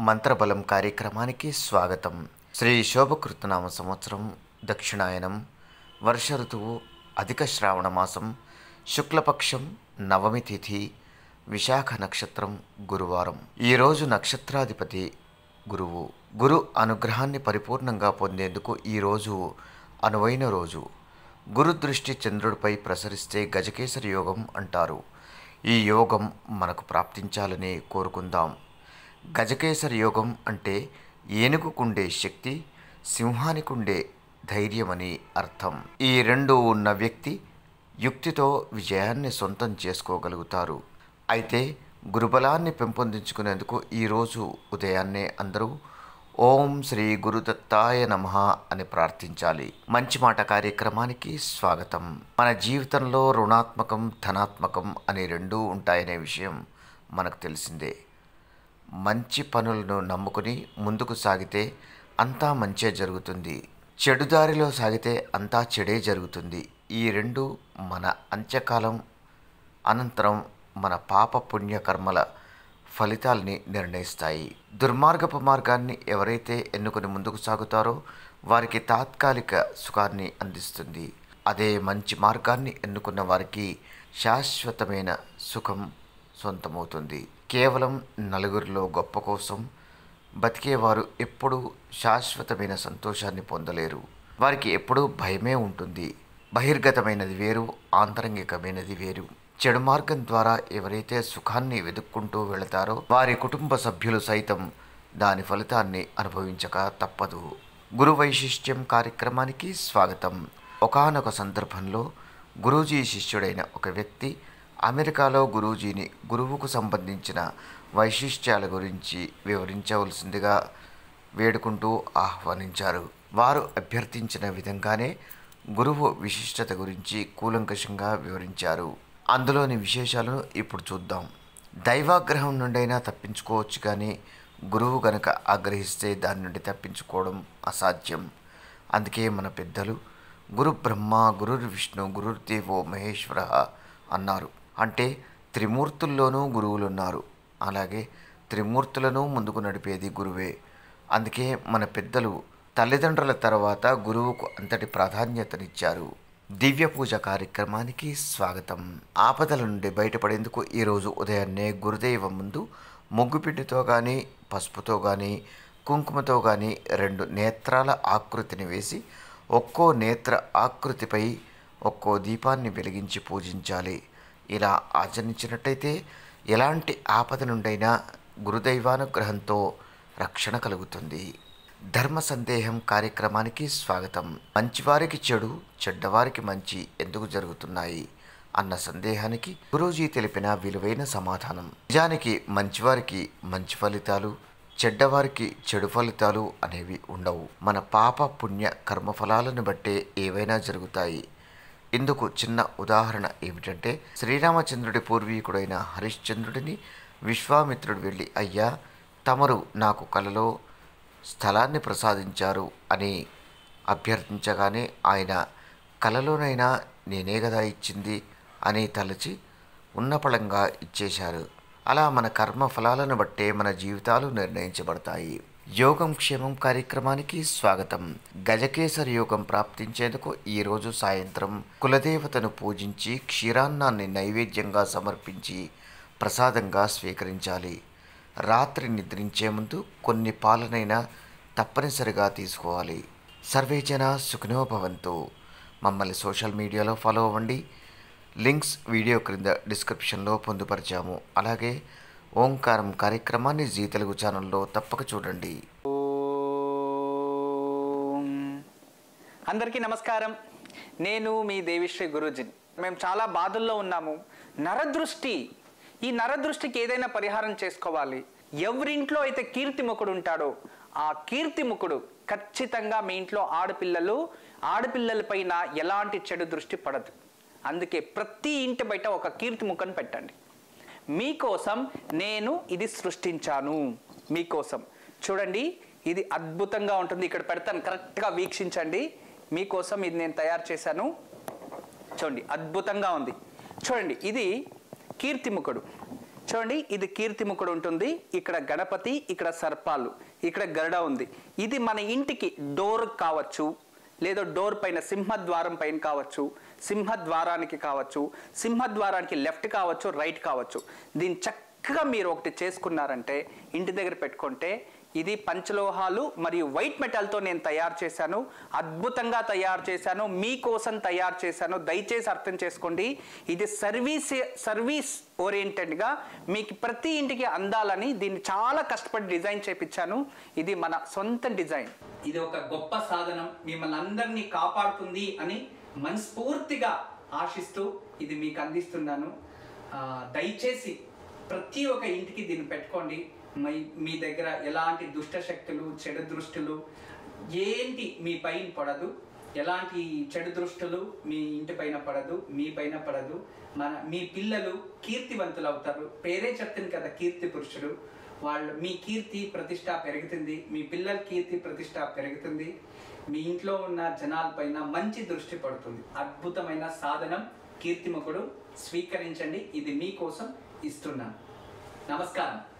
మంత్రబలం కార్యక్రమానికి స్వాగతం శ్రీ శోభకృతనామ సంవత్సరం దక్షిణాయనం వర్ష ఋతువు అధిక శ్రావణ మాసం శుక్లపక్షం నవమి తిథి విశాఖ నక్షత్రం గురువారం ఈరోజు నక్షత్రాధిపతి గురువు గురు అనుగ్రహాన్ని పరిపూర్ణంగా పొందేందుకు ఈరోజు అనువైన రోజు గురు దృష్టి చంద్రుడిపై ప్రసరిస్తే గజకేసరి యోగం అంటారు ఈ యోగం మనకు ప్రాప్తించాలని కోరుకుందాం గజకేసరి యోగం అంటే ఏనుగుకుండే శక్తి సింహానికుండే ధైర్యమని అర్థం ఈ రెండు ఉన్న వ్యక్తి యుక్తితో విజయాన్ని సొంతం చేసుకోగలుగుతారు అయితే గురుబలాన్ని పెంపొందించుకునేందుకు ఈరోజు ఉదయాన్నే అందరూ ఓం శ్రీ గురుదత్తాయ నమ అని ప్రార్థించాలి మంచి మాట కార్యక్రమానికి స్వాగతం మన జీవితంలో రుణాత్మకం ధనాత్మకం అని రెండూ ఉంటాయనే విషయం మనకు తెలిసిందే మంచి పనులను నమ్ముకుని ముందుకు సాగితే అంతా మంచే జరుగుతుంది చెడు దారిలో సాగితే అంతా చెడే జరుగుతుంది ఈ రెండు మన అంత్యకాలం అనంతరం మన పాప పుణ్య కర్మల ఫలితాల్ని నిర్ణయిస్తాయి దుర్మార్గపు మార్గాన్ని ఎవరైతే ఎన్నుకొని ముందుకు సాగుతారో వారికి తాత్కాలిక సుఖాన్ని అందిస్తుంది అదే మంచి మార్గాన్ని ఎన్నుకున్న వారికి శాశ్వతమైన సుఖం సొంతమవుతుంది కేవలం నలుగురిలో గొప్ప కోసం బతికేవారు ఎప్పుడూ శాశ్వతమైన సంతోషాన్ని పొందలేరు వారికి ఎప్పుడూ భయమే ఉంటుంది బహిర్గతమైనది వేరు ఆంతరంగికమైనది వేరు చెడు మార్గం ద్వారా ఎవరైతే సుఖాన్ని వెతుక్కుంటూ వెళతారో వారి కుటుంబ సభ్యులు సైతం దాని ఫలితాన్ని అనుభవించక తప్పదు గురు వైశిష్ట్యం కార్యక్రమానికి స్వాగతం ఒకానొక సందర్భంలో గురూజీ శిష్యుడైన ఒక వ్యక్తి అమెరికాలో గురూజీని గురువుకు సంబంధించిన వైశిష్ట్యాల గురించి వివరించవలసిందిగా వేడుకుంటూ ఆహ్వానించారు వారు అభ్యర్థించిన విధంగానే గురువు విశిష్టత గురించి కూలంకషంగా వివరించారు అందులోని విశేషాలను ఇప్పుడు చూద్దాం దైవాగ్రహం నుండైనా తప్పించుకోవచ్చు కానీ గురువు గనక ఆగ్రహిస్తే దాని నుండి తప్పించుకోవడం అసాధ్యం అందుకే మన పెద్దలు గురు బ్రహ్మ గురుర్ విష్ణు గురుర్దేవో మహేశ్వర అన్నారు అంటే త్రిమూర్తుల్లోనూ గురువులు ఉన్నారు అలాగే త్రిమూర్తులను ముందుకు నడిపేది గురువే అందుకే మన పెద్దలు తల్లిదండ్రుల తర్వాత గురువుకు అంతటి ప్రాధాన్యతనిచ్చారు దివ్య పూజ కార్యక్రమానికి స్వాగతం ఆపదల నుండి బయటపడేందుకు ఈరోజు ఉదయాన్నే గురుదైవం ముందు ముగ్గుపిండితో కానీ పసుపుతో కానీ కుంకుమతో కానీ రెండు నేత్రాల ఆకృతిని వేసి ఒక్కో నేత్ర ఆకృతిపై ఒక్కో దీపాన్ని వెలిగించి పూజించాలి ఇలా ఆచరించినట్టయితే ఎలాంటి ఆపద నుండైనా గురుదైవానుగ్రహంతో రక్షణ కలుగుతుంది ధర్మ సందేహం కార్యక్రమానికి స్వాగతం మంచివారికి చెడు చెడ్డవారికి మంచి ఎందుకు జరుగుతున్నాయి అన్న సందేహానికి గురూజీ తెలిపిన విలువైన సమాధానం నిజానికి మంచివారికి మంచి ఫలితాలు చెడ్డవారికి చెడు ఫలితాలు అనేవి ఉండవు మన పాప పుణ్య కర్మఫలాలను బట్టే ఏవైనా జరుగుతాయి ఇందుకు చిన్న ఉదాహరణ ఏమిటంటే శ్రీరామచంద్రుడి పూర్వీకుడైన హరిశ్చంద్రుడిని విశ్వామిత్రుడు వెళ్ళి అయ్యా తమరు నాకు కలలో స్థలాన్ని ప్రసాదించారు అని అభ్యర్థించగానే ఆయన కలలోనైనా నేనే కదా ఇచ్చింది అని తలచి ఉన్నపళంగా ఇచ్చేశారు అలా మన కర్మ ఫలాలను బట్టే మన జీవితాలు నిర్ణయించబడతాయి యోగం క్షేమం కార్యక్రమానికి స్వాగతం గజకేసరి యోగం ప్రాప్తించేందుకు ఈరోజు సాయంత్రం కులదేవతను పూజించి క్షీరాన్నాన్ని నైవేద్యంగా సమర్పించి ప్రసాదంగా స్వీకరించాలి రాత్రి నిద్రించే ముందు కొన్ని పాలనైనా తప్పనిసరిగా తీసుకోవాలి సర్వే జన సుఖినో భవంతు మమ్మల్ని సోషల్ మీడియాలో ఫాలో అవ్వండి లింక్స్ వీడియో క్రింద డిస్క్రిప్షన్లో పొందుపరిచాము అలాగే ఓంకారం కార్యక్రమాన్ని జీ తెలుగు ఛానల్లో తప్పక చూడండి ఓం. అందరికీ నమస్కారం నేను మీ దేవిశ్రీ గురూజీ మేము చాలా బాధల్లో ఉన్నాము నరదృష్టి ఈ నరదృష్టికి ఏదైనా పరిహారం చేసుకోవాలి ఎవరింట్లో అయితే కీర్తిముఖుడు ఉంటాడో ఆ కీర్తిముఖుడు ఖచ్చితంగా మీ ఇంట్లో ఆడపిల్లలు ఆడపిల్లలపైన ఎలాంటి చెడు దృష్టి పడదు అందుకే ప్రతి ఇంటి బయట ఒక కీర్తిముఖను పెట్టండి మీకోసం నేను ఇది సృష్టించాను మీకోసం చూడండి ఇది అద్భుతంగా ఉంటుంది ఇక్కడ పెడతాను కరెక్ట్గా వీక్షించండి మీకోసం ఇది నేను తయారు చేశాను చూడండి అద్భుతంగా ఉంది చూడండి ఇది కీర్తిముఖుడు చూడండి ఇది కీర్తిముఖుడు ఉంటుంది ఇక్కడ గణపతి ఇక్కడ సర్పాలు ఇక్కడ గరుడ ఉంది ఇది మన ఇంటికి డోర్ కావచ్చు లేదా డోర్ పైన సింహద్వారం పైన కావచ్చు సింహద్వారానికి కావచ్చు సింహద్వారానికి లెఫ్ట్ కావచ్చు రైట్ కావచ్చు దీన్ని చక్కగా మీరు ఒకటి చేసుకున్నారంటే ఇంటి దగ్గర పెట్టుకుంటే ఇది పంచలోహాలు మరియు వైట్ మెటల్తో నేను తయారు చేశాను అద్భుతంగా తయారు చేశాను మీకోసం తయారు చేశాను దయచేసి అర్థం చేసుకోండి ఇది సర్వీస్ సర్వీస్ ఓరియంటెడ్గా మీకు ప్రతి ఇంటికి అందాలని దీన్ని చాలా కష్టపడి డిజైన్ చేపించాను ఇది మన సొంత డిజైన్ ఇది ఒక గొప్ప సాధనం మిమ్మల్ని అందరినీ కాపాడుతుంది అని మనస్ఫూర్తిగా ఆశిస్తూ ఇది మీకు అందిస్తున్నాను ఆ, దయచేసి ప్రతి ఒక్క ఇంటికి దీన్ని పెట్టుకోండి మీ మీ దగ్గర ఎలాంటి దుష్ట శక్తులు చెడు దృష్టులు ఏంటి మీ పైన పడదు ఎలాంటి చెడు దృష్టులు మీ ఇంటి పైన పడదు మీ పైన పడదు మన మీ పిల్లలు కీర్తివంతులు అవుతారు పేరే చెప్తుంది కదా కీర్తి పురుషుడు వాళ్ళు మీ కీర్తి ప్రతిష్ట పెరుగుతుంది మీ పిల్లల కీర్తి ప్రతిష్ట పెరుగుతుంది మీ ఇంట్లో ఉన్న జనాలపైన మంచి దృష్టి పడుతుంది అద్భుతమైన సాధనం కీర్తిముఖుడు స్వీకరించండి ఇది మీకోసం ఇస్తున్నాను నమస్కారం